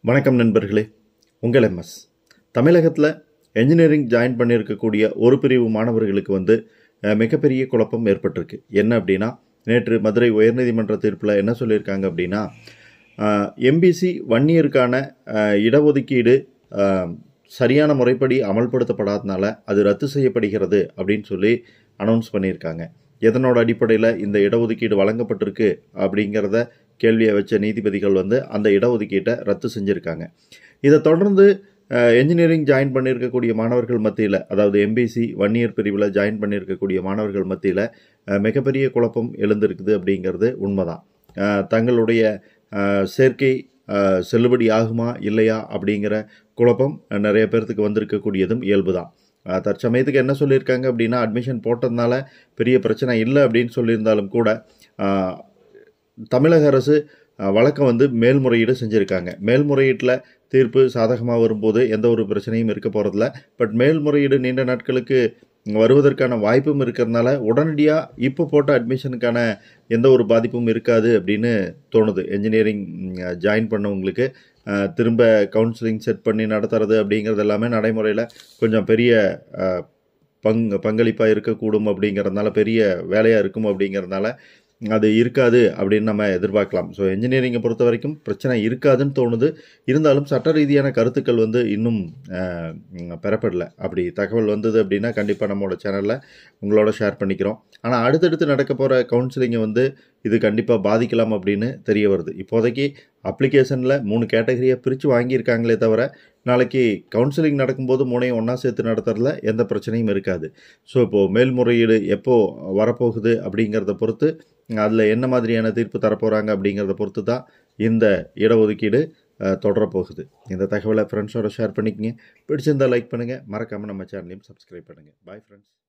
வணக்கம் நண்பர்களே உங்கள் எம்எஸ் தமிழகத்தில் என்ஜினியரிங் ஜாயின் பண்ணியிருக்கக்கூடிய ஒரு பிரிவு மாணவர்களுக்கு வந்து அஹ், மிகப்பெரிய குழப்பம் ஏற்பட்டிருக்கு என்ன அப்படின்னா நேற்று மதுரை உயர்நீதிமன்ற தீர்ப்பில் என்ன சொல்லியிருக்காங்க அப்படின்னா எம்பிசி ஒன் இயருக்கான அஹ், இடஒதுக்கீடு அஹ், சரியான முறைப்படி அமல்படுத்தப்படாதனால அது ரத்து செய்யப்படுகிறது அப்படின்னு சொல்லி அனௌன்ஸ் பண்ணியிருக்காங்க எதனோட அடிப்படையில் இந்த இடஒதுக்கீடு வழங்கப்பட்டிருக்கு அப்படிங்கிறத கேள்வியை வச்ச நீதிபதிகள் வந்து அந்த இடஒதுக்கீட்டை ரத்து செஞ்சுருக்காங்க இதை தொடர்ந்து என்ஜினியரிங் ஜாயின் பண்ணியிருக்கக்கூடிய மாணவர்கள் மத்தியில் அதாவது எம்பிசி ஒன் இயர் பிரிவில் ஜாயின் பண்ணியிருக்கக்கூடிய மாணவர்கள் மத்தியில் மிகப்பெரிய குழப்பம் எழுந்திருக்குது அப்படிங்கிறது உண்மைதான் அஹ், தங்களுடைய அஹ், சேர்க்கை அஹ், செல்லுபடி ஆகுமா இல்லையா அப்படிங்கிற குழப்பம் அஹ், நிறைய பேர்த்துக்கு வந்திருக்கக்கூடியதும் இயல்பு தான் தற்சமயத்துக்கு என்ன சொல்லியிருக்காங்க அப்படின்னா அட்மிஷன் போட்டதுனால பெரிய பிரச்சனை இல்லை அப்படின்னு சொல்லியிருந்தாலும் கூட அஹ், தமிழக அரசு அஹ், வழக்கம் வந்து மேல்முறையீடு செஞ்சுருக்காங்க மேல்முறையீட்டில் தீர்ப்பு சாதகமாக வரும்போது எந்த ஒரு பிரச்சனையும் இருக்க போகிறதில்ல பட் மேல்முறையீடு நீண்ட நாட்களுக்கு வருவதற்கான வாய்ப்பும் இருக்கிறதுனால உடனடியாக இப்போ போட்ட அட்மிஷனுக்கான எந்த ஒரு பாதிப்பும் இருக்காது அப்படின்னு தோணுது என்ஜினியரிங் ஜாயின் பண்ணவங்களுக்கு அஹ், திரும்ப கவுன்சிலிங் செட் பண்ணி நடத்துறது அப்படிங்கிறது எல்லாமே நடைமுறையில் கொஞ்சம் பெரிய அஹ், பங் பங்களிப்பாக இருக்கக்கூடும் அப்படிங்கிறதுனால பெரிய வேலையாக இருக்கும் அப்படிங்கிறதுனால அது இருக்காது அப்படின்னு நம்ம எதிர்பார்க்கலாம் ஸோ என்ஜினியரிங்கை பொறுத்த வரைக்கும் பிரச்சனை இருக்காதுன்னு தோணுது இருந்தாலும் சட்ட ரீதியான கருத்துக்கள் வந்து இன்னும் அஹ், ம், பெறப்படல அப்படி தகவல் வந்தது அப்படின்னா கண்டிப்பாக நம்மளோட சேனலில் உங்களோட ஷேர் பண்ணிக்கிறோம் ஆனால் அடுத்தடுத்து நடக்க போகிற கவுன்சிலிங்கை வந்து இது கண்டிப்பாக பாதிக்கலாம் அப்படின்னு தெரிய வருது இப்போதைக்கு அப்ளிகேஷனில் மூணு கேட்டகரியாக பிரித்து வாங்கியிருக்காங்களே தவிர நாளைக்கு கவுன்சிலிங் நடக்கும்போது மூணையும் ஒன்றா சேர்த்து நடத்துறதுல எந்த பிரச்சனையும் இருக்காது ஸோ இப்போது மேல்முறையீடு எப்போ வரப்போகுது அப்படிங்கிறத பொறுத்து அதில் என்ன மாதிரியான தீர்ப்பு தரப்போகிறாங்க அப்படிங்கிறத பொறுத்து தான் இந்த இடஒதுக்கீடு அஹ், தொடரப்போகுது இந்த தகவலை ஃப்ரெண்ட்ஸோட ஷேர் பண்ணிக்கங்க பிடிச்சிருந்தா லைக் பண்ணுங்கள் மறக்காமல் நம்ம சேனலையும் சப்ஸ்கிரைப் பண்ணுங்கள் பாய் ஃப்ரெண்ட்ஸ்